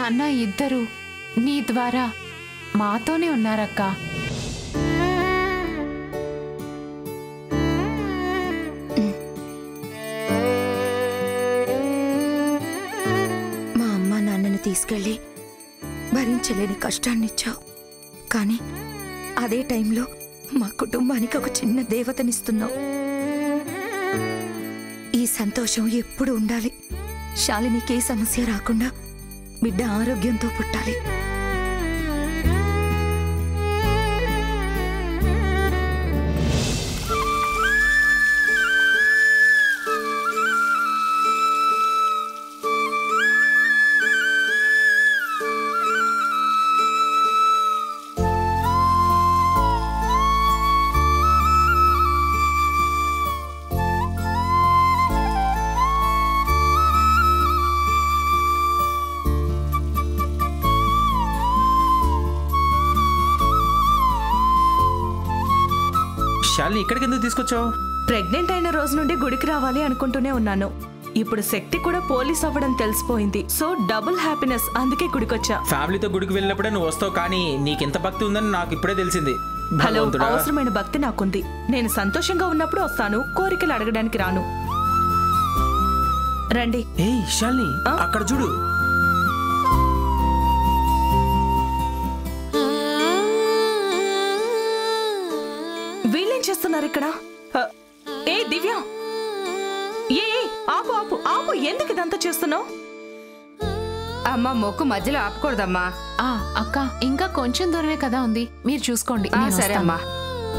నాన్న ఇద్దరు నీ ద్వారా మాతోనే ఉన్నారక్క మా అమ్మ నాన్నని తీసుకెళ్ళి భరించలేని కష్టాన్నిచ్చావు కానీ అదే టైంలో మా కుటుంబానికి ఒక చిన్న దేవతనిస్తున్నావు ఈ సంతోషం ఎప్పుడు ఉండాలి శాలినికి ఏ సమస్య రాకుండా బిడ్డ ఆరోగ్యంతో పుట్టాలి శాలిని ఇక్కడికి ఎందుకు తీసుకొచ్చావు ప్రెగ్నెంట్ అయిన రోజు నుండి గుడికి రావాలి అనుకుంటూనే ఉన్నాను ఇప్పుడు శక్తి కూడా పోలీస్ అవ్వడం తెలిసిపోయింది సో డబుల్ హ్యాపీనెస్ అందుకే గుడికొచ్చా ఫ్యామిలీతో గుడికి వెళ్ళినప్పుడే నువ్వు వస్తావు కానీ నీకు ఇంత భక్తి ఉందని నాకు ఇప్పుడే తెలిసింది హలో భగవంతుడా. అవసరమైన భక్తి నాకుంది నేను సంతోషంగా ఉన్నప్పుడు వస్తాను కోరికలు అడగడానికి రాను రండి ఏయ్ శాలిని ఆ? అక్కడ చూడు వీళ్ళేం చేస్తున్నారు ఇక్కడ హ, ఏ దివ్య ఏ ఏ, ఆపు ఆపు ఆపు ఎందుకు ఇదంతా చేస్తున్నావు అమ్మ మొక్కు మధ్యలో ఆపకూడదమ్మా ఆ అక్క ఇంకా కొంచెం దూరమే కదా ఉంది మీరు చూసుకోండి ఆ, నేను సరే వస్తాను. అమ్మా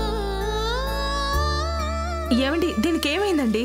ఏమండి దీనికి ఏమైందండి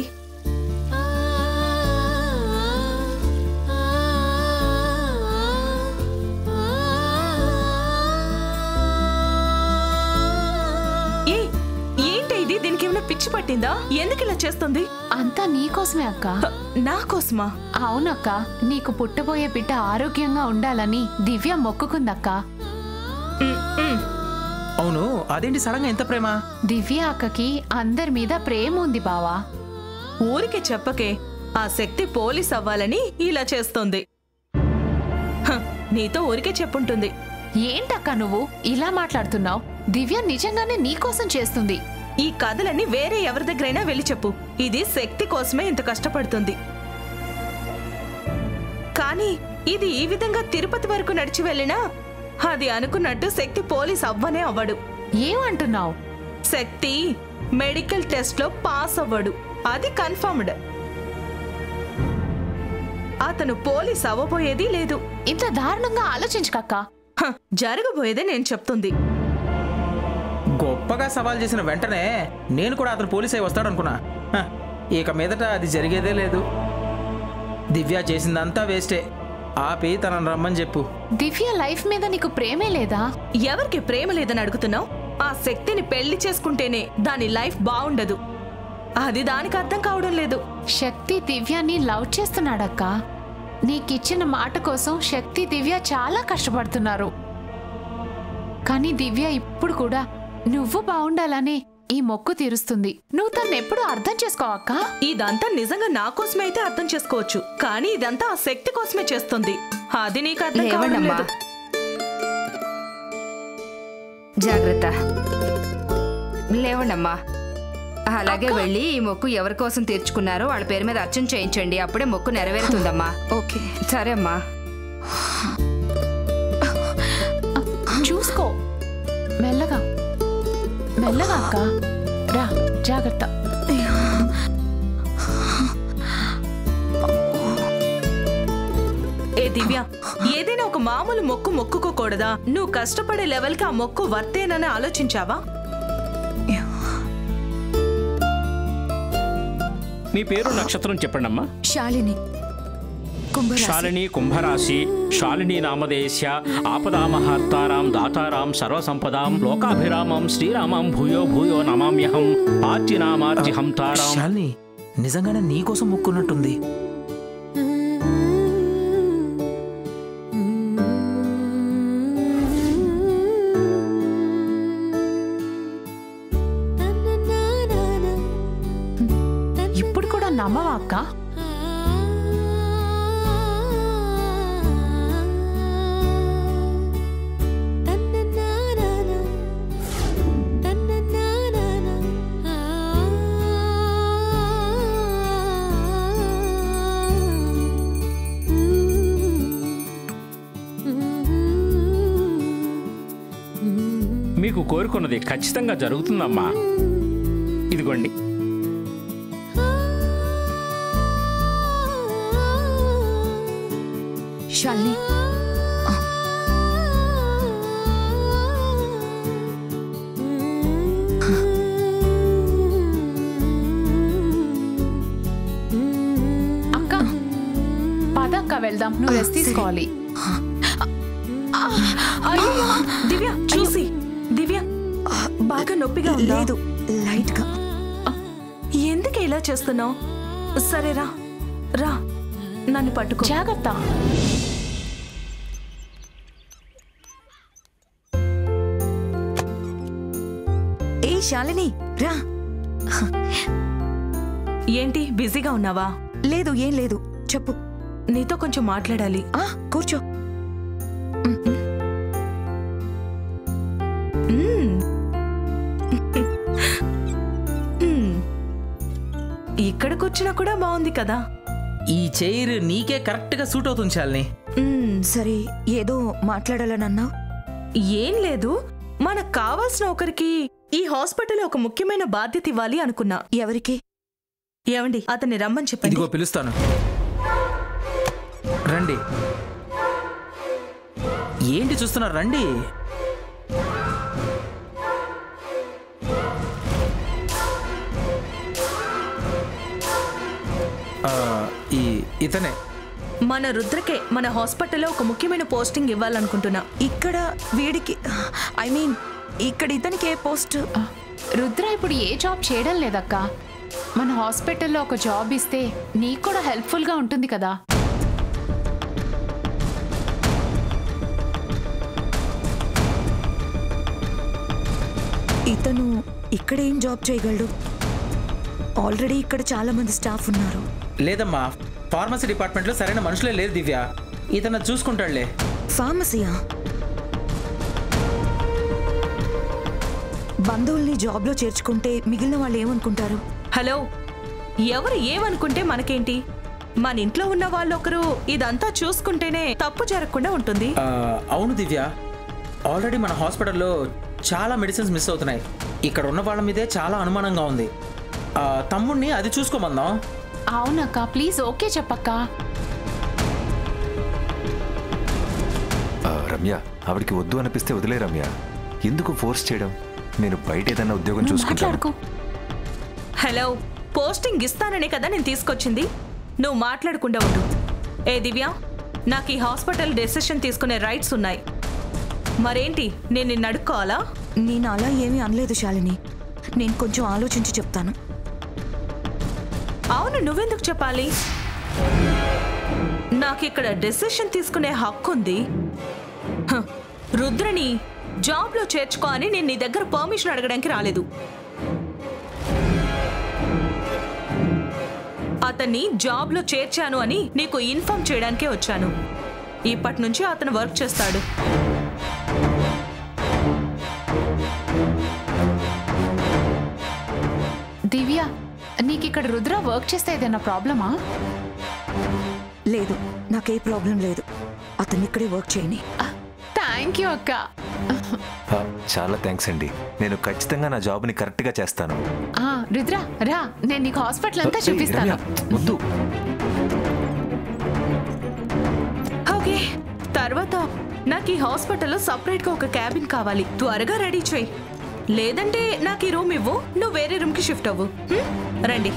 ఏ ఏంటి ఇది దీనికి ఏమైనా పిచ్చి పట్టిందా ఎందుకు ఇలా చేస్తుంది అంతా నీకోసమే అక్క హ, నా కోసమా అవునక్క నీకు పుట్టబోయే బిడ్డ ఆరోగ్యంగా ఉండాలని దివ్య మొక్కుకుందక్క ఉమ్, ఉమ్. అవును అదేంటి సడన్ గా ఎంత ప్రేమ దివ్య అక్కకి అందరి మీద ప్రేమ ఉంది బావా ఊరికే చెప్పకే ఆ శక్తి పోలీస్ అవ్వాలని ఇలా చేస్తోంది హ, నీతో ఊరికే చెప్పుంటుంది ఏంటక్క నువ్వు ఇలా మాట్లాడుతున్నావు దివ్య నిజంగానే నీకోసం చేస్తుంది ఈ కథలన్నీ వేరే ఎవరి దగ్గరైనా వెళ్ళి చెప్పు ఇది శక్తి కోసమే ఇంత కష్టపడుతుంది కానీ ఇది ఈ విధంగా తిరుపతి వరకు నడిచి వెళ్ళినా అది అనుకున్నట్టు శక్తి పోలీస్ అవ్వనే అవ్వడు ఏమంటున్నావు శక్తి మెడికల్ టెస్ట్ లో పాస్ అవ్వడు అది కన్ఫర్మ్డ్ అతను పోలీస్ అవ్వబోయేది లేదు ఇంత దారుణంగా ఆలోచించకక్క హ, జరగబోయేదే నేను చెప్తుంది గొప్పగా సవాల్ చేసిన వెంటనే నేను కూడా అతను పోలీస్ అయి వస్తాడు అనుకున్నా హ, ఇక మీదట అది జరిగేదే లేదు దివ్య చేసిందంతా వేస్టే ఆపి తనని రమ్మని చెప్పు దివ్య లైఫ్ మీద నీకు ప్రేమే లేదా ఎవరికి ప్రేమ లేదని అడుగుతున్నావు ఆ శక్తిని పెళ్లి చేసుకుంటేనే దాని లైఫ్ బాగుండదు అది దానికి అర్థం కావడం లేదు శక్తి దివ్యాని లవ్ చేస్తున్నాడక్క నీకిచ్చిన మాట కోసం శక్తి దివ్య చాలా కష్టపడుతున్నారు కానీ దివ్య ఇప్పుడు కూడా నువ్వు బాగుండాలనే ఈ మొక్కు తీరుస్తుంది నువ్వు తను ఎప్పుడు అర్థం చేసుకోవక్క ఇదంతా నిజంగా నా కోసమే అయితే అర్థం చేసుకోవచ్చు కానీ ఇదంతా ఆ శక్తి కోసమే చేస్తుంది అది నీకు అర్థం కావడం లేవండమ్మా లేదు జాగ్రత్త లేవండమ్మా అలాగే వెళ్ళి ఈ మొక్కు ఎవరి కోసం తీర్చుకున్నారో వాళ్ళ పేరు మీద అర్చన చేయించండి అప్పుడే మొక్కు నెరవేరుతుందమ్మా ఓకే సరే అమ్మా చూసుకో మెల్లగా మెల్లగా అక్క రా జాగ్రత్త ఏ దివ్య ఏదైనా ఒక మామూలు మొక్కు మొక్కుకోకూడదా నువ్వు కష్టపడే లెవెల్కి ఆ మొక్కు వర్తేనని ఆలోచించావా మీ పేరు నక్షత్రం చెప్పండమ్మా శాలిని కుంభరాశి శాలిని కుంభరాశి శాలిని నామదేశ్య ఆపదామహర్తారాం దాతారాం సర్వసంపదాం లోకాభిరామం శ్రీరామం భూయో భూయో నమామ్యహం ఆర్చినామార్చిహం తారాం శాలిని నిజంగానే నీ కోసం మొక్కున్నట్టుంది ఇప్పుడు కూడా నమ్మవా అక్క మీకు కోరుకున్నది ఖచ్చితంగా జరుగుతుందమ్మా ఇదిగోండి శాలిని అక్క పదక్క వెళ్దాం నువ్వు రెస్ట్ తీసుకోవాలి అయ్యో, దివ్య చూసి దివ్య బాగా నొప్పిగా ఉందా లేదు లైట్ గా ఎందుకు ఇలా చేస్తున్నావు సరే రా రా నన్ను పట్టుకో జాగ్రత్త ఏ శాలిని రా ఏంటి బిజీగా ఉన్నావా లేదు ఏం లేదు చెప్పు నీతో కొంచెం మాట్లాడాలి ఆ కూర్చో మ్మ్. మ్మ్. ఇక్కడ కూర్చున్నా కూడా బాగుంది కదా ఈ చైర్ నీకే కరెక్ట్గా సూట్ అవుతుంది శాలిని మ్మ్. సరే ఏదో మాట్లాడాలని అన్నావు ఏం లేదు మనకు కావాల్సిన ఒకరికి ఈ హాస్పిటల్ ఒక ముఖ్యమైన బాధ్యత ఇవ్వాలి అనుకున్నా ఎవరికి ఏమండి అతన్ని రమ్మని చెప్పండి ఇదిగో పిలుస్తాను రండి ఏంటి చూస్తున్నారు రండి ఆ, ఈ ఇతనే మన రుద్రకే మన హాస్పిటల్లో ఒక ముఖ్యమైన పోస్టింగ్ ఇవ్వాలనుకుంటున్నా ఇక్కడ వీడికి ఐ మీన్ ఇక్కడ ఇతనికి ఏ పోస్ట్ ఆ, రుద్ర ఇప్పుడు ఏ జాబ్ చేయడం లేదక్క మన హాస్పిటల్లో ఒక జాబ్ ఇస్తే నీకు కూడా హెల్ప్ఫుల్గా ఉంటుంది కదా ఇతను ఇక్కడ ఏం జాబ్ చేయగలడు ఆల్రెడీ ఇక్కడ చాలా మంది స్టాఫ్ ఉన్నారు లేదమ్మా ఫార్మసీ డిపార్ట్మెంట్లో సరైన మనుషులే లేరు దివ్య ఇతను చూసుకుంటాడులే ఫార్మసీయా బంధువుల్ని జాబ్లో చేర్చుకుంటే మిగిలిన వాళ్ళు ఏమనుకుంటారు హలో ఎవరు ఏమనుకుంటే మనకేంటి మన ఇంట్లో ఉన్న వాళ్ళొకరు ఇదంతా చూసుకుంటేనే తప్పు జరగకుండా ఉంటుంది ఆ, అవును దివ్య ఆల్రెడీ మన హాస్పిటల్లో చాలా మెడిసిన్స్ మిస్ అవుతున్నాయి ఇక్కడ ఉన్న వాళ్ళ మీదే చాలా అనుమానంగా ఉంది ఆ, తమ్ముణ్ణి అది చూసుకోమందాం అవునక్క ప్లీజ్ ఓకే చెప్పక్క ఆ, రమ్య ఆవిడికి వద్దు అనిపిస్తే వదిలే రమ్య ఎందుకు ఫోర్స్ చేయడం నేను బయట ఏదైనా ఉద్యోగం నువ్వు చూసుకుంటాను మాట్లాడుకో హలో పోస్టింగ్ ఇస్తాననే కదా నేను తీసుకొచ్చింది నువ్వు మాట్లాడకుండా ఉండు ఏ దివ్య నాకు ఈ హాస్పిటల్ డెసిషన్ తీసుకునే రైట్స్ ఉన్నాయి మరేంటి నేను నిన్ను అడుక్కోవాలా నేను అలా ఏమీ అనలేదు శాలిని నేను కొంచెం ఆలోచించి చెప్తాను అవును నువ్వెందుకు చెప్పాలి నాకు ఇక్కడ డెసిషన్ తీసుకునే హక్కు ఉంది హ, రుద్రని జాబ్లో చేర్చుకో అని నేను నీ దగ్గర పర్మిషన్ అడగడానికి రాలేదు అతన్ని జాబ్లో చేర్చాను అని నీకు ఇన్ఫార్మ్ చేయడానికే వచ్చాను ఇప్పటి నుంచి అతను వర్క్ చేస్తాడు దివ్య నీకు ఇక్కడ రుద్ర వర్క్ చేస్తే ఏదైనా ప్రాబ్లమా లేదు నాకే ప్రాబ్లం లేదు అతన్ని ఇక్కడే వర్క్ చేయని థ్యాంక్ యూ అక్క ఆ, చాలా థ్యాంక్స్ అండి నేను ఖచ్చితంగా నా జాబ్ని కరెక్ట్గా చేస్తాను ఆ, రుద్ర రా నేను నీకు హాస్పిటల్ అంతా ఏయ్, చూపిస్తాను రమ్య, వద్దు ఓకే తర్వాత నాకు ఈ హాస్పిటల్లో సపరేట్గా ఒక క్యాబిన్ కావాలి త్వరగా రెడీ చేయి లేదంటే నాకు ఈ రూమ్ ఇవ్వు నువ్వు వేరే రూమ్కి షిఫ్ట్ అవ్వు హ్మ్? రండి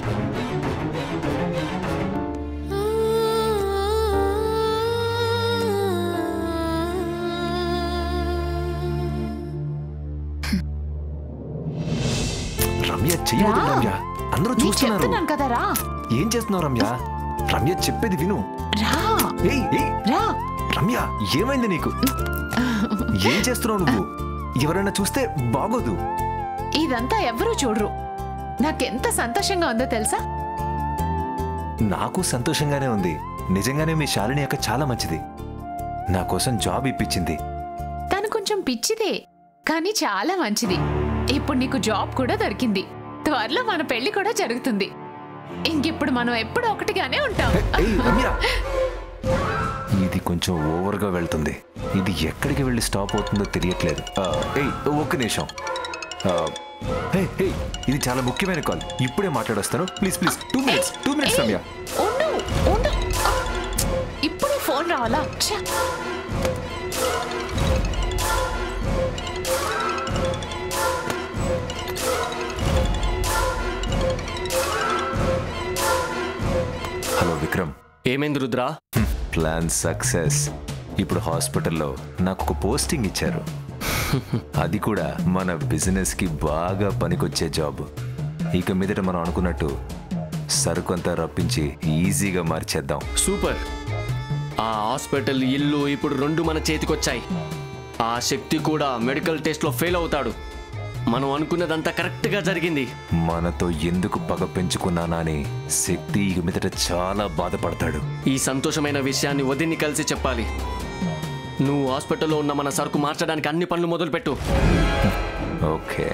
రమ్య చెయ్యదు రా. రమ్య అందరూ నీకు చూస్తున్నారు చెప్తున్నాను కదా రా ఏం చేస్తున్నావు రమ్య రమ్య చెప్పేది విను రా ఏయ్ ఏయ్ రా రమ్య ఏమైంది నీకు ఏం చేస్తున్నావు నువ్వు ఎవరైనా చూస్తే బాగోదు ఇదంతా ఎవరూ చూడరు నాకెంత సంతోషంగా ఉందో తెలుసా నాకు సంతోషంగానే ఉంది నిజంగానే మీ శాలిని అక్క చాలా మంచిది నా కోసం జాబ్ ఇప్పించింది తను కొంచెం పిచ్చిదే కానీ చాలా మంచిది ఇప్పుడు నీకు జాబ్ కూడా దొరికింది త్వరలో మన పెళ్లి కూడా జరుగుతుంది ఇంకిప్పుడు మనం ఎప్పుడు ఒకటిగానే ఉంటాం ఏయ్ రమ్య ఇది కొంచెం ఓవర్గా వెళ్తుంది ఇది ఎక్కడికి వెళ్ళి స్టాప్ అవుతుందో తెలియట్లేదు ఆ, ఏయ్ ఒక్క నిమిషం ఆ, ఏయ్, ఏయ్, ఇది చాలా ముఖ్యమైన కాల్ ఇప్పుడే మాట్లాడొస్తాను please please two minutes two minutes Ramya ఉండు ఉండు ఆ, ఇప్పుడు ఫోన్ రావాలా ఛ! హలో విక్రమ్ ఏమైంది రుద్రా ప్లాన్ సక్సెస్ ఇప్పుడు హాస్పిటల్లో నాకు ఒక పోస్టింగ్ ఇచ్చారు అది కూడా మన బిజినెస్కి బాగా పనికొచ్చే జాబ్ ఇక మీదట మనం అనుకున్నట్టు సరుకు అంతా రప్పించి ఈజీగా మార్చేద్దాం సూపర్ ఆ హాస్పిటల్ ఇల్లు ఇప్పుడు రెండు మన చేతికొచ్చాయి ఆ శక్తి కూడా మెడికల్ టెస్ట్లో ఫెయిల్ అవుతాడు మనం అనుకున్నదంతా కరెక్ట్గా జరిగింది మనతో ఎందుకు పగ పెంచుకున్నానా అని శక్తి ఇక మీదట చాలా బాధపడతాడు ఈ సంతోషమైన విషయాన్ని వదిన్ని కలిసి చెప్పాలి నువ్వు హాస్పిటల్లో ఉన్న మన సరుకు మార్చడానికి అన్ని పనులు మొదలుపెట్టు ఓకే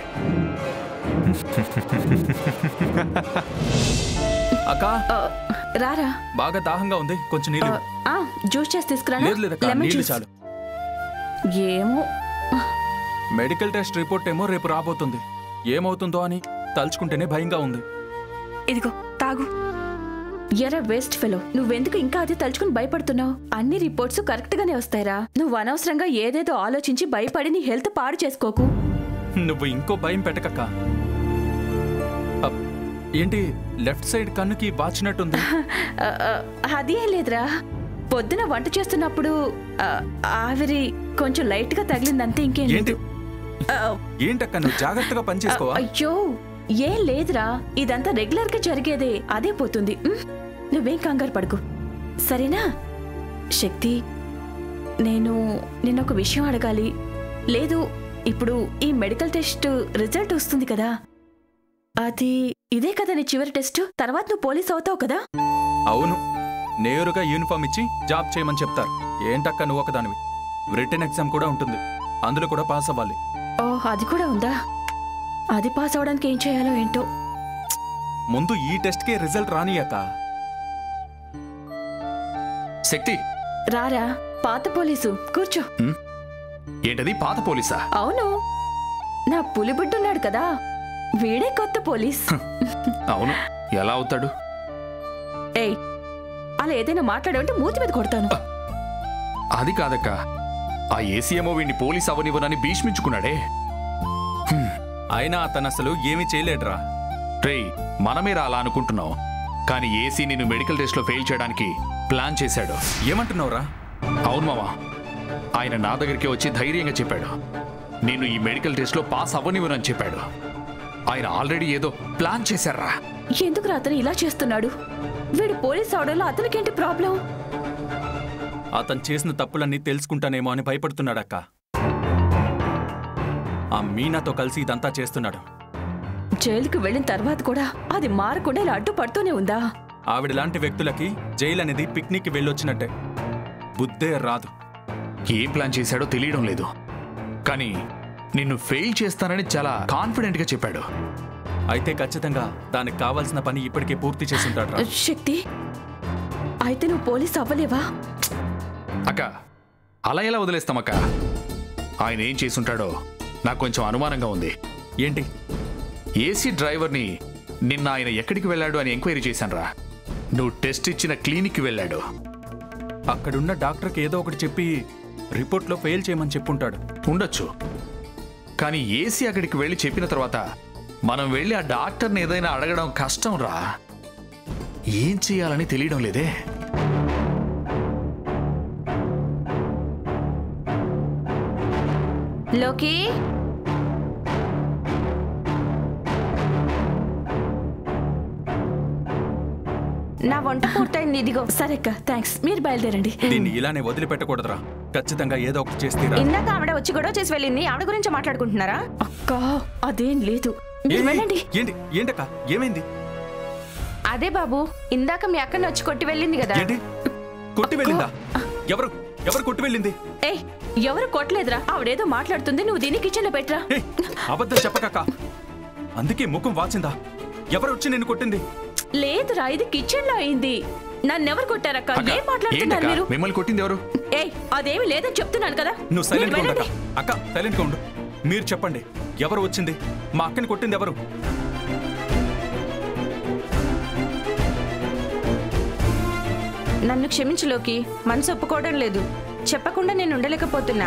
అక్క రారా బాగా దాహంగా ఉంది కొంచెం నీళ్ళు ఇవ్వు. ఆ, జ్యూస్ చేసి తీసుకురా లేదు లేదక్క నీళ్ళు చాలు ఏమో మెడికల్ టెస్ట్ రిపోర్ట్ ఏమో రేపు రాబోతుంది ఏమవుతుందో అని తలుచుకుంటేనే భయంగా ఉంది ఇదిగో తాగు ఎరా వేస్ట్ ఫెలో నువ్వెందుకు ఇంకా అది తలుచుకుని భయపడుతున్నావు అన్ని రిపోర్ట్స్ కరెక్ట్ గానే వస్తాయిరా నువ్వు అనవసరంగా ఏదేదో ఆలోచించి భయపడి నీ హెల్త్ పాడు చేసుకోకు నువ్వు ఇంకో భయం పెట్టకక్క అప్, ఏంటి లెఫ్ట్ సైడ్ కన్నుకి వాచినట్టుంది ఆ, ఆ, అది ఏం లేదురా పొద్దున వంట చేస్తున్నప్పుడు ఆ, ఆవిరి కొంచెం లైట్ గా తగిలిందంతే ఇంకేం ఏంటి లేదు ఆ, ఏంటక్క నువ్వు జాగ్రత్తగా పని చేసుకోవా అయ్యో ఏం లేదురా ఇదంతా రెగ్యులర్ గా జరిగేదే అదే పోతుంది ఉమ్, నువ్వేం కంగారు పడుకు సరేనా శక్తి నేను నిన్నొక విషయం అడగాలి లేదు ఇప్పుడు ఈ మెడికల్ టెస్ట్ రిజల్ట్ వస్తుంది కదా అది ఇదే కదా నీ చివరి టెస్ట్ తర్వాత నువ్వు పోలీస్ అవుతావు కదా అవును నేరుగా యూనిఫామ్ ఇచ్చి జాబ్ చేయమని చెప్తారు ఏంటక్క నువ్వు ఒకదానివి రిటర్న్ ఎగ్జామ్ కూడా ఉంటుంది అందులో కూడా పాస్ అవ్వాలి ఓ అది కూడా ఉందా అది పాస్ అవడానికి ఏం చేయాలో ఏంటో ముందు ఈ టెస్ట్కే రిజల్ట్ రానియక్క శక్తి రారా పాత పోలీసు కూర్చో ఏంటది పాత పోలీసా అవును నా పులిబిడ్డున్నాడు కదా వీడే కొత్త పోలీస్ అవును ఎలా అవుతాడు ఏయ్ అలా ఏదైనా మాట్లాడంటే మూతి మీద కొడతాను అది కాదక్క ఆ ఏసీఎంఓ వీడిని పోలీస్ అవనివ్వనని భీష్మించుకున్నాడే అయినా అతను అసలు ఏమీ చేయలేడురా రేయ్ మనమేరా అలా అనుకుంటున్నాం కానీ ఏసీ నిన్ను మెడికల్ టెస్ట్లో ఫెయిల్ చేయడానికి ప్లాన్ చేశాడు ఏమంటున్నావురా అవును మావా ఆయన నా దగ్గరికి వచ్చి ధైర్యంగా చెప్పాడు నేను ఈ మెడికల్ టెస్ట్లో పాస్ అవ్వనివ్వనని చెప్పాడు ఆయన ఆల్రెడీ ఏదో ప్లాన్ చేశారా ఎందుకు అతను ఇలా చేస్తున్నాడు వీడు పోలీస్ అవడంలో అతనికేంటి ప్రాబ్లం అతను చేసిన తప్పులన్నీ తెలుసుకుంటానేమో అని భయపడుతున్నాడక్క ఆ మీనాతో కలిసి ఇదంతా చేస్తున్నాడు జైలుకు వెళ్ళిన తర్వాత కూడా అది మారకుండా ఇలా అడ్డుపడుతూనే ఉందా ఆవిడ లాంటి వ్యక్తులకి జైలు అనేది పిక్నిక్ వెళ్ళొచ్చినట్టే బుద్ధే రాదు ఏం ప్లాన్ చేశాడో తెలియడం లేదు కానీ నిన్ను ఫెయిల్ చేస్తానని చాలా కాన్ఫిడెంట్గా చెప్పాడు అయితే ఖచ్చితంగా దానికి కావాల్సిన పని ఇప్పటికే పూర్తి చేసుంటాడు శక్తి అయితే నువ్వు పోలీస్ అవ్వలేవా అక్క అలా ఎలా వదిలేస్తామక్క ఆయన ఏం చేసుంటాడో నాకు కొంచెం అనుమానంగా ఉంది ఏంటి ఏసీ డ్రైవర్ని నిన్న ఆయన ఎక్కడికి వెళ్ళాడు అని ఎంక్వైరీ చేశానురా నువ్వు టెస్ట్ ఇచ్చిన క్లినిక్కి వెళ్ళాడు అక్కడున్న డాక్టర్కి ఏదో ఒకటి చెప్పి రిపోర్ట్లో ఫెయిల్ చేయమని చెప్పుంటాడు ఉండొచ్చు కానీ ఏసీ అక్కడికి వెళ్ళి చెప్పిన తర్వాత మనం వెళ్ళి ఆ డాక్టర్ని ఏదైనా అడగడం కష్టం రా ఏం చేయాలని తెలియడం లేదే లోకి నా వంట పూర్తయింది ఇదిగో సరే అక్క థ్యాంక్స్ మీరు బయలుదేరండి దీన్ని ఇలానే వదిలిపెట్టకూడదురా ఖచ్చితంగా ఏదో ఒకటి చేస్తీరా ఇందాక ఆవిడ వచ్చి గొడవ చేసి వెళ్ళింది ఆవిడ గురించి మాట్లాడుకుంటున్నారా అక్క అదేం లేదు మీరు ఏంటి? వెళ్ళండి ఏంటి ఏంటక్క ఏమైంది అదే బాబు ఇందాక మీ అక్కని వచ్చి కొట్టి వెళ్ళింది కదా ఏంటి కొట్టి వెళ్ళిందా ఎవరు ఎవరు కొట్టి వెళ్ళింది ఏ ఎవరు కొట్టలేదురా ఆవిడేదో మాట్లాడుతుంది నువ్వు దీన్ని కిచెన్ లో పెట్టరా ఏయ్, అబద్ధం చెప్పకక్క అందుకే ముఖం వాచిందా ఎవరు వచ్చి నిన్ను కొట్టింది లేదురా ఇది కిచెన్ లో అయింది నన్నెవరు కొట్టారక్క అక్క, ఏం మాట్లాడుతున్నారు ఏంటక్క? మీరు మిమ్మల్ని కొట్టింది ఎవరు ఏయ్ అదేమి లేదని చెప్తున్నాను కదా నువ్వు సైలెంట్ మీరు గా ఉండక వెళ్ళండి. అక్క సైలెంట్ గా ఉండు మీరు చెప్పండి ఎవరు వచ్చింది మా అక్కని కొట్టింది ఎవరు నన్ను క్షమించులోకి మనసు ఒప్పుకోవడం లేదు చెప్పకుండా నేను ఉండలేకపోతున్నా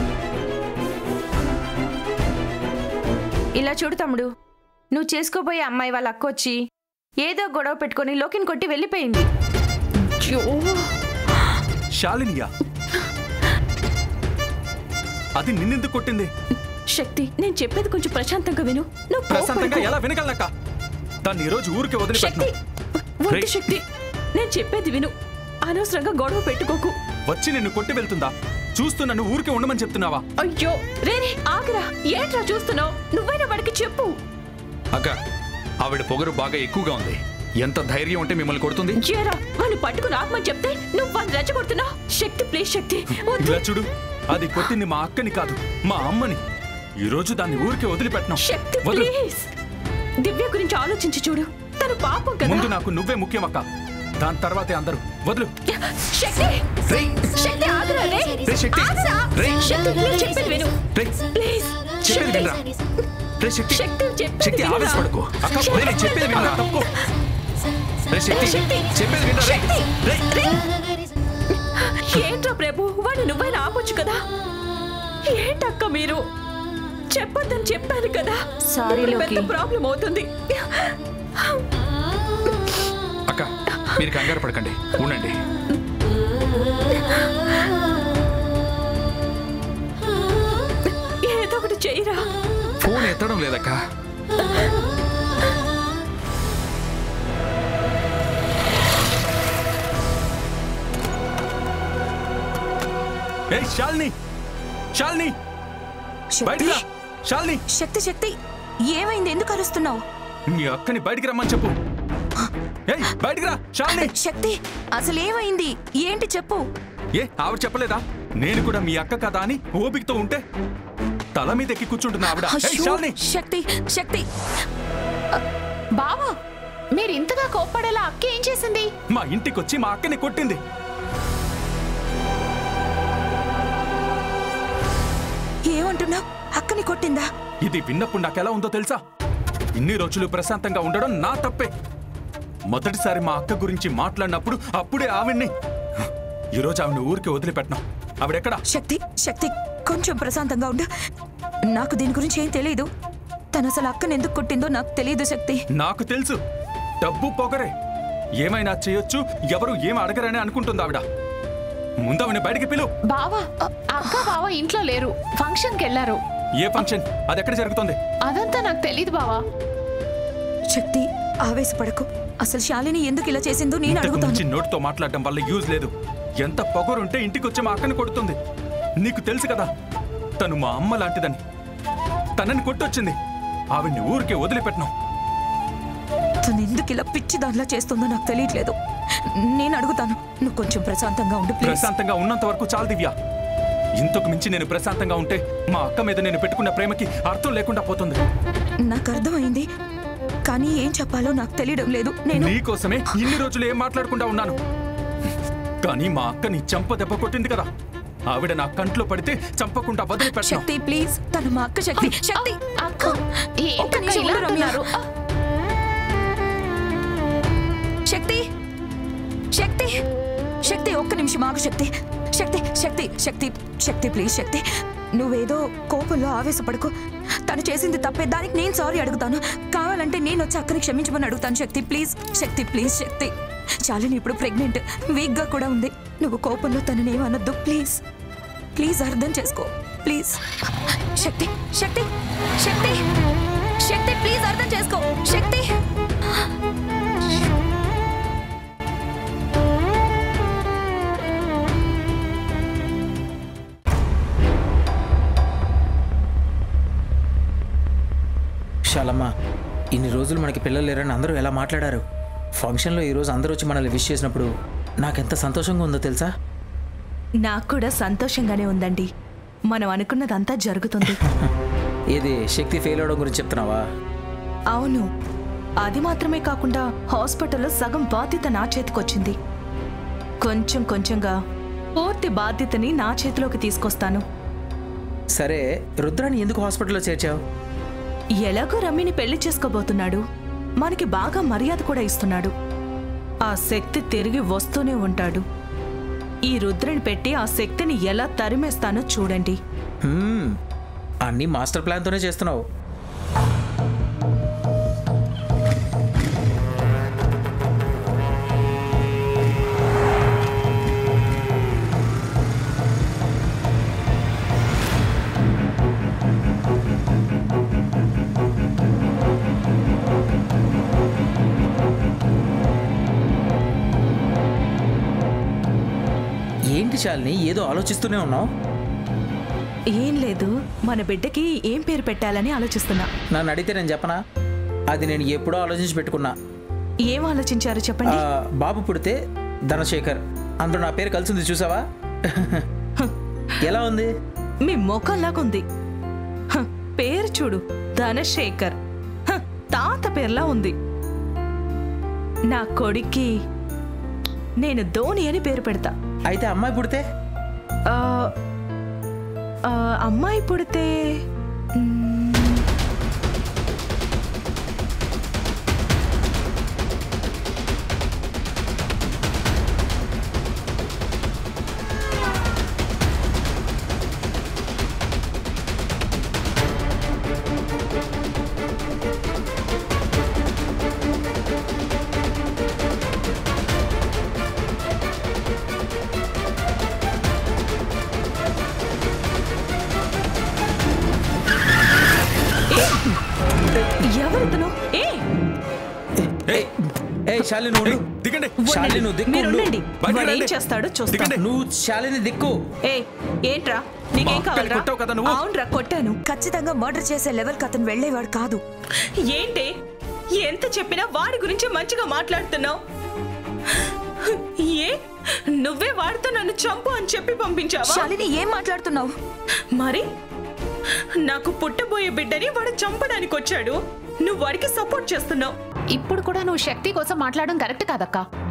ఇలా చూడు తమ్ముడు నువ్వు చేసుకోబోయే అమ్మాయి వాళ్ళ అక్క వచ్చి ఏదో గొడవ పెట్టుకొని లోకిని కొట్టి వెళ్ళిపోయింది అయ్యో. శాలినియా అది నిన్నెందుకు కొట్టింది శక్తి నేను చెప్పేది కొంచెం ప్రశాంతంగా విను నువ్వు ప్రశాంతంగా కోప్పడకు. ఎలా వినగలనక్క దాన్ని ఈ రోజు ఊరికి వదిలిపెట్టను శక్తి వద్దు శక్తి నేను చెప్పేది విను అనవసరంగా గొడవ పెట్టుకోకు వచ్చి నిన్ను కొట్టి వెళ్తుందా చూస్తూ నన్ను ఊరికే ఉండమని చెప్తున్నావా అయ్యో రేరే ఆగరా ఏంట్రా చూస్తున్నావు నువ్వైనా వాడికి చెప్పు అక్క ఆవిడ పొగరు బాగా ఎక్కువగా ఉంది ఎంత ధైర్యం ఉంటే మిమ్మల్ని కొడుతుంది ఏరా వాడిని పట్టుకుని ఆత్మని చెప్తే నువ్వు వాడిని రెచ్చగొడుతున్నావు శక్తి ప్లీజ్ శక్తి వద్దు ఇలా చూడు అది కొట్టింది మా అక్కని కాదు మా అమ్మని ఈ రోజు దాన్ని ఊరికే వదిలిపెట్టను శక్తి వదిలు ప్లీజ్ దివ్య గురించి ఆలోచించి చూడు తను పాపం కదా ముందు నాకు నువ్వే ముఖ్యం అక్క దాని తర్వాతే అందరూ వదులు శక్తి శక్తి ఆగరా రే రే, శక్తి. ఆగరా. రే. శక్తి నేను చెప్పేది విను రే, ప్లీజ్ చెప్పేది శక్తి. వినరా రే శక్తి శక్తి చెప్పేది శక్తి వినరా? ఆవేశపడకు అక్క రే, నేను చెప్పేది వినరా తప్పుకో రే శక్తి శక్తి. చెప్పేది వినరా రే. శక్తి. రే ఏంట్రా ప్రభు వాడిని నువ్వైనా ఆపొచ్చు కదా ఏంటక్క మీరు చెప్పొద్దని చెప్పాను కదా Sorry, ఇప్పుడు లోకి. పెద్ద ప్రాబ్లం అవుతుంది అక్క మీరు కంగారు పడకండి ఉండండి ఏదో ఒకటి చెయ్యరా ఫోన్ ఎత్తడం లేదక్క ఏ శాలిని శాలిని బయటికి రా శాలిని శక్తి శక్తి ఏమైంది ఎందుకు అరుస్తున్నావు మీ అక్కని బయటికి రమ్మని చెప్పు ఏయ్ బయటికి రా శాలిని శక్తి అసలు ఏమైంది ఏంటి చెప్పు ఏ ఆవిడ చెప్పలేదా నేను కూడా మీ అక్క కదా అని ఓపికతో ఉంటే తల మీద ఎక్కి కూర్చుంటున్నా ఆవిడ ఏయ్, అయ్యో, శాలిని శక్తి శక్తి బావా మీరు ఇంతగా కోప్పడేలా అక్క ఏం చేసింది మా ఇంటికి వచ్చి మా అక్కని కొట్టింది ఏమంటున్నావు అక్కని కొట్టిందా ఇది విన్నప్పుడు నాకెలా ఉందో తెలుసా ఇన్ని రోజులు ప్రశాంతంగా ఉండడం నా తప్పే మొదటిసారి మా అక్క గురించి మాట్లాడినప్పుడు అప్పుడే ఆవిడ్ని ఈరోజు ఆవిడ ఊరికి వదిలిపెట్టినాం ఆవిడెక్కడా శక్తి శక్తి కొంచెం ప్రశాంతంగా ఉండు నాకు దీని గురించి ఏం తెలియదు తను అసలు అక్కని ఎందుకు కొట్టిందో నాకు తెలియదు శక్తి నాకు తెలుసు డబ్బు పొగరే ఏమైనా చేయొచ్చు ఎవరు ఏం అడగరని అనుకుంటుంది ఆవిడ ముందు ఆవిడ బయటికి పిలు బావా అక్క బావ ఇంట్లో లేరు ఫంక్షన్కి వెళ్ళారు ఏ ఫంక్షన్ అది ఎక్కడ జరుగుతుంది అదంతా నాకు తెలియదు బావా శక్తి ఆవేశపడకు అసలు శాలిని ఎందుకు ఇలా చేసిందో నేను ఇంతకు అడుగుతాను మించి నోటితో మాట్లాడడం వల్ల యూజ్ లేదు ఎంత పొగరుంటే ఇంటికి వచ్చి మా అక్కని కొడుతుంది నీకు తెలుసు కదా తను మా అమ్మ లాంటిదని తనని కొట్టొచ్చింది ఆవిడ్ని ఊరికే వదిలిపెట్టినాం తను ఎందుకు ఇలా పిచ్చి దానిలా చేస్తుందో నాకు తెలియట్లేదు నేను అడుగుతాను నువ్వు కొంచెం ప్రశాంతంగా ఉండు ప్లీజ్ ప్రశాంతంగా ఉన్నంత వరకు చాలు దివ్య ఇంతకు మించి నేను ప్రశాంతంగా ఉంటే మా అక్క మీద నేను పెట్టుకున్న ప్రేమకి అర్థం లేకుండా పోతుంది నాకు అర్థమైంది కానీ ఏం చెప్పాలో నాకు తెలియడం లేదు నేను నీకోసమే ఇన్ని రోజులు ఏం మాట్లాడకుండా ఉన్నాను కానీ మా అక్కని చంప దెబ్బ కొట్టింది కదా ఆవిడ నా కంట్లో పడితే చంపకుండా వదిలిపెట్టాను శక్తి ప్లీజ్ తను మా అక్క శక్తి శక్తి అక్క ఒక్క ఏంటక్క నిమిషం ఇలా ఉండు, రమ్య. అంటున్నారు? శక్తి శక్తి శక్తి ఒక్క నిమిషం ఆగు శక్తి శక్తి శక్తి శక్తి శక్తి ప్లీజ్ శక్తి నువ్వేదో కోపంలో ఆవేశపడకు తను చేసింది తప్పే దానికి నేను సారీ అడుగుతాను కావాలంటే నేను వచ్చి అక్కని క్షమించమని అడుగుతాను శక్తి ప్లీజ్ శక్తి ప్లీజ్ శక్తి చాలని ఇప్పుడు ప్రెగ్నెంట్ వీక్గా కూడా ఉంది నువ్వు కోపంలో తనని ఏమనొద్దు ప్లీజ్ ప్లీజ్ అర్థం చేసుకో please Shakti Shakti Shakti Shakti please అర్థం చేసుకో శక్తి శాలమ్మ ఇన్ని రోజులు మనకి పిల్లలు లేరని అందరూ ఎలా మాట్లాడారు ఫంక్షన్లో ఈరోజు అందరూ వచ్చి మనల్ని విష్ చేసినప్పుడు నాకెంత సంతోషంగా ఉందో తెలుసా నాకు కూడా సంతోషంగానే ఉందండి మనం అనుకున్నదంతా జరుగుతుంది ఏది శక్తి ఫెయిల్ అవడం గురించి చెప్తున్నావా అవును అది మాత్రమే కాకుండా హాస్పిటల్లో సగం బాధ్యత నా చేతికొచ్చింది కొంచెం కొంచెంగా పూర్తి బాధ్యతని నా చేతిలోకి తీసుకొస్తాను సరే రుద్రాని ఎందుకు హాస్పిటల్లో చేర్చావు ఎలాగో రమ్మిని పెళ్లి చేసుకోబోతున్నాడు మనకి బాగా మర్యాద కూడా ఇస్తున్నాడు ఆ శక్తి తిరిగి వస్తూనే ఉంటాడు ఈ రుద్రని పెట్టి ఆ శక్తిని ఎలా తరిమేస్తానో చూడండి హ్మ్, అన్నీ మాస్టర్ ప్లాన్తోనే చేస్తున్నావు ఏంటి శాలిని ఏదో ఆలోచిస్తూనే ఉన్నావు ఏం లేదు మన బిడ్డకి ఏం పేరు పెట్టాలని ఆలోచిస్తున్నా నన్ను అడిగితే నేను చెప్పనా అది నేను ఎప్పుడో ఆలోచించి పెట్టుకున్నా ఏం ఆలోచించారు ఆ, చెప్పండి బాబు పుడితే ధనశేఖర్ అందులో నా పేరు కలిసి ఉంది చూసావా ఎలా ఉంది మీ ముఖంలాగా ఉంది హ, పేరు చూడు ధనశేఖర్ హ, తాత పేర్లా ఉంది నా కొడుక్కి నేను ధోని అని పేరు పెడతా అయితే అమ్మాయి పుడితే ఆ, ఆ, అమ్మాయి పుడితే మ్, ఎవరితను ఏ ఏ శాలిని నువ్వు ఉండు. దిగండి శాలిని నువ్వు దిక్కు మీరు ఉండు. ఉండండి బయటికి వాడు ఏం రండి. చేస్తాడో చూస్తా దిగండి. నువ్వు శాలిని దిక్కు ఏ ఏంట్రా నీకేం మా అక్కని కావాలరా కొట్టావు కదా నువ్వు? అవునరా కొట్టాను ఖచ్చితంగా మర్డర్ చేసే లెవెల్కి అతను వెళ్ళేవాడు కాదు ఏంటి ఎంత చెప్పినా వాడి గురించి మంచిగా మాట్లాడుతున్నావు ఏ నువ్వే వాడితో నన్ను చంపు అని చెప్పి పంపించావా శాలిని ఏం మాట్లాడుతున్నావు మరి నాకు పుట్టబోయే బిడ్డని వాడు చంపడానికి వచ్చాడు నువ్వు వాడికి సపోర్ట్ చేస్తున్నావు ఇప్పుడు కూడా నువ్వు శక్తి కోసం మాట్లాడడం కరెక్ట్ కాదక్కా